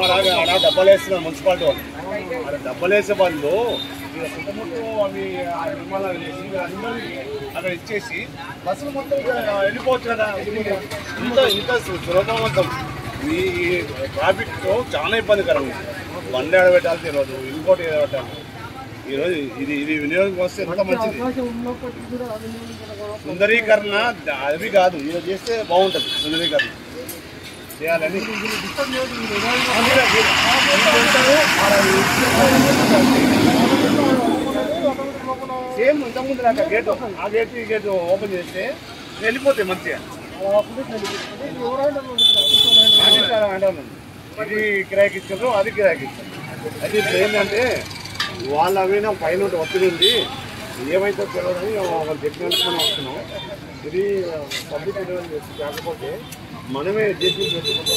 అలాగే ఆడ డబ్బలు వేస్తున్నారు మున్సిపాలిటీ వాళ్ళు ఆడ డబ్బలు వేసే వాళ్ళు ఇక చుట్టుముట్టు అవి ఆ నిర్మాణాలు చేసి వీళ్ళందరినీ అక్కడ ఇచ్చేసి బస్సులు మొత్తం ఇక వెళ్ళిపోవచ్చు కదా ఇంత ఇంత సు- సులభవంతం ఈ ట్రాఫిక్ చాలా ఇబ్బందికరంగా బండి ఆడబెట్టాలి తెలియదు ఇంకోటి ఏదో పెట్టాలి ఈరోజు ఇది ఇది వినియోగం వస్తే ఎంత మంచిది అవకాశం ఉన్నప్పటికీ కూడా వినియోగించడం సుందరీకరణ అది కాదు ఇది చేస్తే బాగుంటుంది సుందరీకరణ చేయాలని సేమ్ ఇంతకుముందు నాకు గేట్ ఆ గేట్ ఈ గేట్ ఓపెన్ చేస్తే వెళ్ళిపోతాయి మంచిగా ఆఫీసర్ అంటాను. ఇది కిరాయికి ఇచ్చారు అది కిరాయికి ఇచ్చారు అది ఇప్పుడు ఏంటంటే వాళ్ళ మీద పైన ఒత్తిడి ఉంది ఏమైతే తెలియదని వాళ్ళు చెప్పినందుకు మనం వస్తున్నాం ఇది పబ్లిక్ వినియోగం చేసి కాకపోతే మనమే చేసి పెట్టుకుంటాం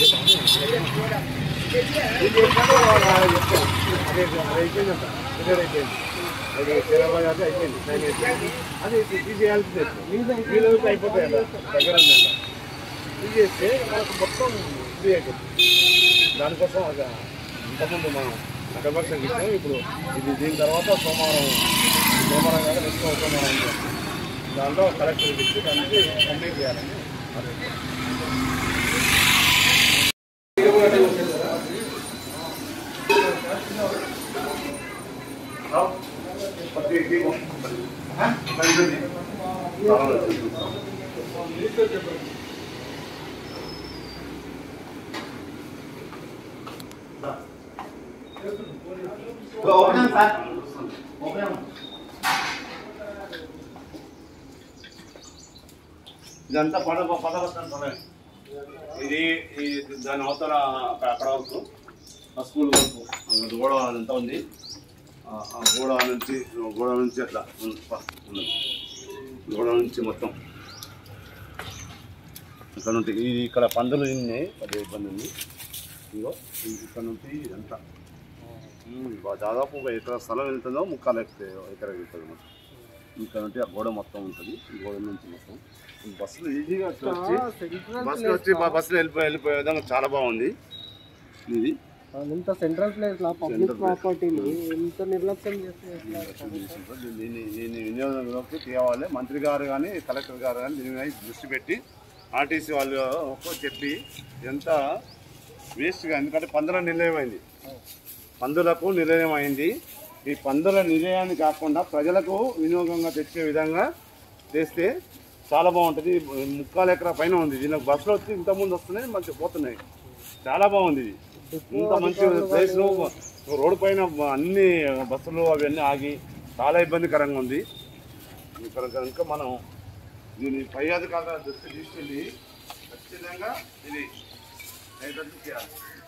ఇది ఎక్కడో వాళ్ళు అలా చెప్తారు. అదే అది అయిపోయిందంట రిపేర్ అయిపోయింది అది తెరవై అయితే అయిపోయింది టైం అయిపోయింది అది ఇది చేయాల్సిందే వీళ్ళు అయిపోతాయి అలా దగ్గర ఉందంట ఇది చేస్తే మనకు మొత్తం ఇది అయిపోతుంది దానికోసం ఒక ఇంతకుముందు మనం అకర్పక్షం ఇచ్చాం ఇప్పుడు ఇది దీని తర్వాత సోమవారం సోమవారం కాదు నెక్స్ట్ సోమవారం ఉంది. దాంట్లో కలెక్టర్ ఇచ్చి దానికి కంప్లీట్ చేయాలని ఇదంతా పద పదవస్తాను సమయం ఇది ఈ దాని అవతల అక్కడ అక్కడ వరకు ఆ స్కూల్ వరకు అక్కడ గోడ అంతా ఉంది ఆ ఆ గోడ నుంచి గోడ నుంచి అట్లా ఉంది, ప- ఉన్నది గోడ నుంచి మొత్తం ఇక్కడ నుండి ఇది ఇక్కడ పందులు ఉన్నాయి కొద్దిగా ఇబ్బంది ఉంది ఇగో ఇది ఇక్కడ నుంచి ఇదంతా ఉమ్, బా- దాదాపు ఒక ఎకరా స్థలం వెళ్తుందో ముక్కాలు ఎక్కడ ఎకరా వెళ్తుంది మొత్తం ఇక్కడ నుండి ఆ గోడ మొత్తం ఉంటుంది ఈ గోడ నుంచి మొత్తం ఈ బస్సులు ఈజీగా అట్లా వచ్చి బస్సులు వచ్చి బ- బస్సులు వెళ్ళిపోయి వెళ్ళిపోయే విధంగా చాలా బాగుంది ఇది ఇంత సెంట్రల్ ప్లేస్ లా పబ్లిక్ Central place. ప్రాపర్టీని ఎంత నిర్లక్ష్యం చేస్తే ఎట్లా? దీన్ని దీన్ని వినియోగంలోకి తేవాలి మంత్రి గారు కానీ కలెక్టర్ గారు కానీ దీని మీద దృష్టి పెట్టి ఆర్టీసీ వాళ్ళు ఒక్కో చెప్పి ఎంత వేస్ట్గా ఎందుకంటే పందుల నిలయం అయింది పందులకు నిలయం అయింది ఈ పందుల నిలయాన్ని కాకుండా ప్రజలకు వినియోగంగా తెచ్చే విధంగా చేస్తే చాలా బాగుంటుంది ముక్కాలు ఎకరా పైన ఉంది దీనికి బస్సులు వచ్చి ఇంతకుముందు వస్తున్నాయి మంచిగా పోతున్నాయి చాలా బాగుంది ఇది ఇంత మంచి ప్లేస్ రోడ్డు పైన అన్ని బస్సులు అవన్నీ ఆగి చాలా ఇబ్బందికరంగా ఉంది ఇక్కడ కనుక మనం దీని పై అధికారుల దృష్టి తీసుకెళ్ళి ఖచ్చితంగా ఇది అయ్యేటట్టు చేయాలి